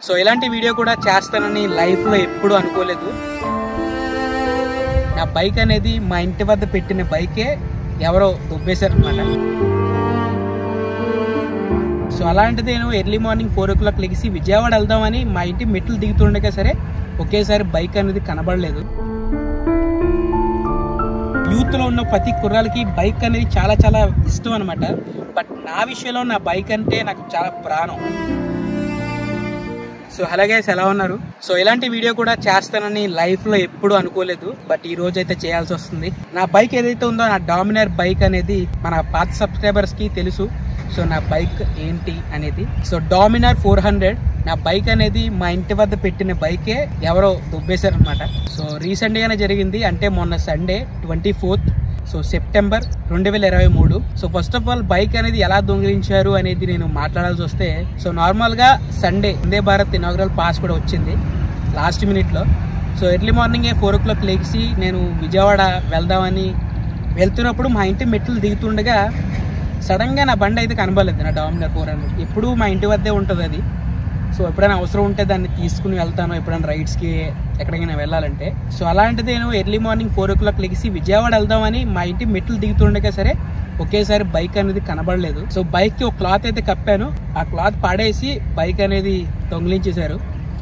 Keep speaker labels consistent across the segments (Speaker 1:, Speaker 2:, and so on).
Speaker 1: so ఇలాంటి video కూడా చేస్తానని లైఫ్ లో ఎప్పుడు అనుకోలేదు నా బైక్ అనేది మా ఇంటి వద్ద పెట్టిన బైకే ఎవరో దుబ్బేశారనమాట సో అలాంటిది నేను early morning four o'clock లెగిసి విజయవాడ వెళ్దామని మా ఇంటి మెట్లు దిగుతుండగా సరే ఒకేసారి బైక్ అనేది కనబడలేదు యూత్ లో ఉన్న ప్రతి కుర్రాలకి బైక్ అనేది చాలా చాలా ఇష్టం అనమాట బట్ నా విషయంలో నా బైక్ అంటే నాకు చాలా ప్రాణం సో హలో గైస్ ఎలా ఉన్నారు సో ఇలాంటి వీడియో కూడా చేస్తానని లైఫ్ లో ఎప్పుడు అనుకోలేదు బట్ ఈ రోజు అయితే చేయాల్సి వస్తుంది నా బైక్ ఏదైతే ఉందో నా డామినర్ బైక్ అనేది మన పాత సబ్స్క్రైబర్స్ కి తెలుసు సో నా బైక్ ఏంటి అనేది సో డామినర్ ఫోర్ హండ్రెడ్ నా బైక్ అనేది మా ఇంటి వద్ద పెట్టిన బైకే ఎవరో దుబ్బేశారనమాట సో రీసెంట్ గానే జరిగింది అంటే మొన్న Sunday twenty fourth so September రెండు వేల ఇరవై మూడు so first of all bike అనేది ఎలా దొంగిలించారు అనేది నేను మాట్లాడాల్సి వస్తే సో నార్మల్ గా Sunday Vande Bharat inaugural pass కూడా వచ్చింది లాస్ట్ మినిట్ లో so early morning four o'clock లేచి నేను విజయవాడ వెళ్దామని వెళ్తున్నప్పుడు మా ఇంటి మెట్లు దిగుతుండగా సడన్ గా నా బండి అయితే కనబడలేదు నా డామినర్ ఫోర్ హండ్రెడ్ ఎప్పుడు మా ఇంటి వద్దే ఉంటుంది అది సో ఎప్పుడైనా అవసరం ఉంటే దాన్ని తీసుకుని వెళ్తాను ఎప్పుడైనా రైడ్స్కి ఎక్కడికైనా వెళ్ళాలంటే సో అలాంటిది నేను early morning four o'clock లెగిసి విజయవాడ వెళ్దామని మా ఇంటి మెట్లు దిగుతుండగా సరే ఒకేసారి బైక్ అనేది కనబడలేదు సో బైక్ కి ఒక క్లాత్ అయితే కప్పాను ఆ క్లాత్ పాడేసి బైక్ అనేది దొంగిలించేశారు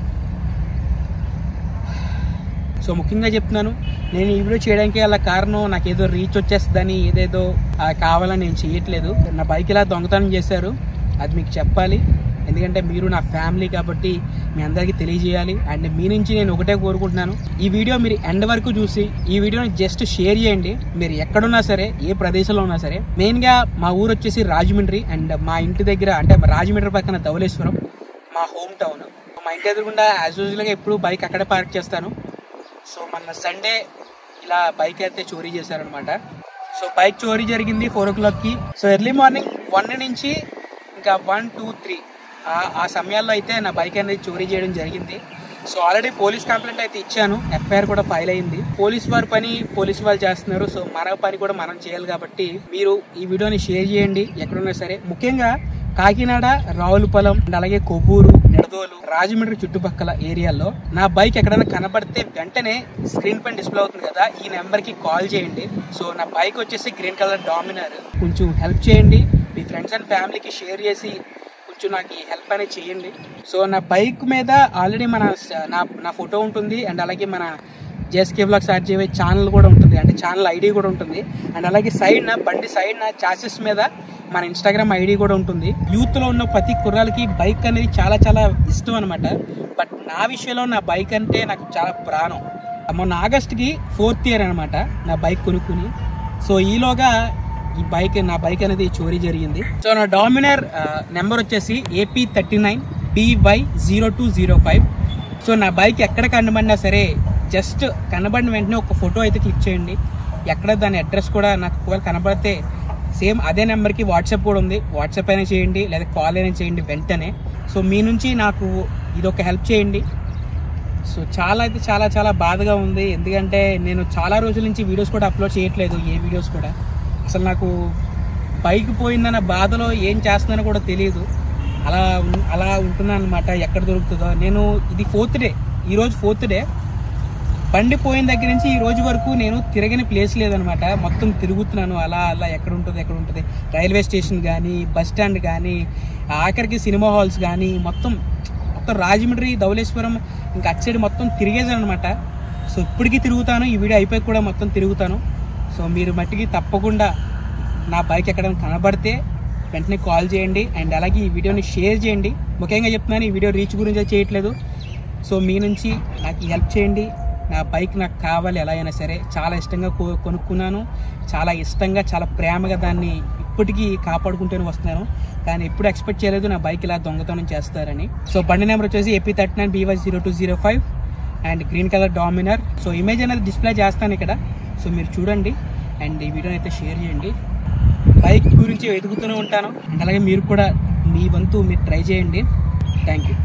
Speaker 1: సో ముఖ్యంగా చెప్తున్నాను నేను ఈ వీడియో చేయడానికి అలా కారణం నాకు ఏదో రీచ్ వచ్చేస్తుందని ఏదేదో ఆ, కావాలని నేను చేయట్లేదు నా బైక్ ఇలా దొంగతనం చేశారు అది మీకు చెప్పాలి ఎందుకంటే మీరు నా ఫ్యామిలీ కాబట్టి మీ అందరికీ తెలియజేయాలి అండ్ మీ నుంచి నేను ఒకటే కోరుకుంటున్నాను ఈ వీడియో మీరు ఎండ్ వరకు చూసి ఈ వీడియోని జస్ట్ షేర్ చేయండి మీరు ఎక్కడున్నా సరే ఏ ప్రదేశంలో ఉన్నా సరే మెయిన్ గా మా ఊరు వచ్చేసి రాజమండ్రి అండ్ మా ఇంటి దగ్గర అంటే రాజమండ్రి పక్కన ధవలేశ్వరం మా హోమ్ టౌన్ మా ఇంటి ఎదురుగుండా యాజ్ యూజువల్ గా ఎప్పుడు బైక్ అక్కడే పార్క్ చేస్తాను సో మొన్న సండే ఇలా బైక్ అయితే చోరీ చేశారనమాట సో బైక్ చోరీ జరిగింది ఫోర్ ఓ క్లాక్ కి సో ఎర్లీ మార్నింగ్ వన్ నుంచి ఇంకా వన్ టూ త్రీ ఆ సమయాల్లో అయితే నా బైక్ అనేది చోరీ చేయడం జరిగింది సో ఆల్రెడీ పోలీస్ కంప్లైంట్ అయితే ఇచ్చాను ఎఫ్ఐఆర్ కూడా ఫైల్ అయింది పోలీస్ వారి పని పోలీస్ వాళ్ళు చేస్తున్నారు సో మన పని కూడా మనం చేయాలి కాబట్టి మీరు ఈ వీడియోని షేర్ చేయండి ఎక్కడున్నా సరే ముఖ్యంగా కాకినాడ రావులపొలం అండ్ అలాగే కొవ్వూరు నిడదోలు రాజమండ్రి చుట్టుపక్కల ఏరియాల్లో నా బైక్ ఎక్కడైనా కనబడితే వెంటనే స్క్రీన్ పైన డిస్ప్లే అవుతుంది కదా ఈ నెంబర్ కి కాల్ చేయండి సో నా బైక్ వచ్చేసి గ్రీన్ కలర్ డామినర్ కొంచెం హెల్ప్ చేయండి మీ ఫ్రెండ్స్ అండ్ ఫ్యామిలీకి షేర్ చేసి కొంచెం నాకు ఈ హెల్ప్ అనేది చేయండి సో నా బైక్ మీద ఆల్రెడీ మన స- నా నా ఫోటో ఉంటుంది అండ్ అలాగే మన జేఎస్కే బ్లాగ్ స్టార్ట్ చేయే ఛానల్ కూడా ఉంటుంది అంటే ఛానల్ ఐడి కూడా ఉంటుంది అండ్ అలాగే సైడ్ నా బండి సైడ్ నా చాసెస్ మీద మన ఇన్స్టాగ్రామ్ ఐడి కూడా ఉంటుంది యూత్ లో ఉన్న ప్రతి కుర్రాలకి బైక్ అనేది చాలా చాలా ఇష్టం అనమాట బట్ నా విషయంలో నా బైక్ అంటే నాకు చాలా ప్రాణం మొన్న ఆగస్ట్కి ఫోర్త్ ఇయర్ అనమాట నా బైక్ కొనుక్కుని సో ఈలోగా ఈ బైక్ నా బైక్ అనేది చోరీ జరిగింది సో నా డామినర్ నెంబర్ వచ్చేసి AP thirty nine BY zero two zero five so నా బైక్ ఎక్కడ కనబడినా సరే జస్ట్ కనబడిన వెంటనే ఒక ఫోటో అయితే క్లిక్ చేయండి ఎక్కడ దాని అడ్రస్ కూడా నాకు ఒకవేళ కనబడితే సేమ్ అదే నెంబర్కి వాట్సాప్ కూడా ఉంది వాట్సాప్ అయినా చేయండి లేదా కాల్ అయినా చేయండి వెంటనే సో మీ నుంచి నాకు ఇది ఒక హెల్ప్ చేయండి సో చాలా అయితే చాలా చాలా బాధగా ఉంది ఎందుకంటే నేను చాలా రోజుల నుంచి వీడియోస్ కూడా అప్లోడ్ చేయట్లేదు ఏ వీడియోస్ కూడా అసలు నాకు బైక్ పోయిందన్న బాధలో ఏం చేస్తున్నానో కూడా తెలియదు అలా ఉన్- అలా ఉంటున్నాను అనమాట ఎక్కడ దొరుకుతుందో నేను ఇది ఫోర్త్ డే ఈరోజు ఫోర్త్ డే బండి పోయిన దగ్గర నుంచి ఈ రోజు వరకు నేను తిరగని ప్లేస్ లేదనమాట మొత్తం తిరుగుతున్నాను అలా అలా ఎక్కడ ఉంటుంది ఎక్కడ ఉంటుంది రైల్వే స్టేషన్ కానీ బస్ స్టాండ్ కానీ ఆఖరికి సినిమా హాల్స్ కానీ మొత్తం మొత్తం రాజమండ్రి ధవలేశ్వరం ఇంకా అటు సైడ్ మొత్తం తిరిగేసాను అనమాట సో ఇప్పటికీ తిరుగుతాను ఈ వీడియో అయిపోయి కూడా మొత్తం తిరుగుతాను సో మీరు మట్టికి తప్పకుండా నా బైక్ ఎక్కడైనా కనబడితే వెంటనే కాల్ చేయండి అండ్ అలాగే ఈ వీడియోని షేర్ చేయండి ముఖ్యంగా చెప్తున్నాను ఈ వీడియో రీచ్ గురించి అయితే చేయట్లేదు సో మీ నుంచి నాకు ఈ హెల్ప్ చేయండి నా బైక్ నాకు కావాలి ఎలా అయినా సరే చాలా ఇష్టంగా కొ- కొనుక్కున్నాను చాలా ఇష్టంగా చాలా ప్రేమగా దాన్ని ఇప్పటికీ కాపాడుకుంటూనే వస్తున్నాను కానీ ఎప్పుడు ఎక్స్పెక్ట్ చేయలేదు నా బైక్ ఇలా దొంగతనం చేస్తారని సో బండి నెంబర్ వచ్చేసి AP thirty nine BY zero two zero five and green colour Dominar so image అనేది డిస్ప్లే చేస్తాను ఇక్కడ సో మీరు చూడండి అండ్ ఈ వీడియోని అయితే షేర్ చేయండి బైక్ గురించి వెతుకుతూనే ఉంటాను అండ్ అలాగే మీరు కూడా మీ వంతు మీరు ట్రై చేయండి థ్యాంక్ యూ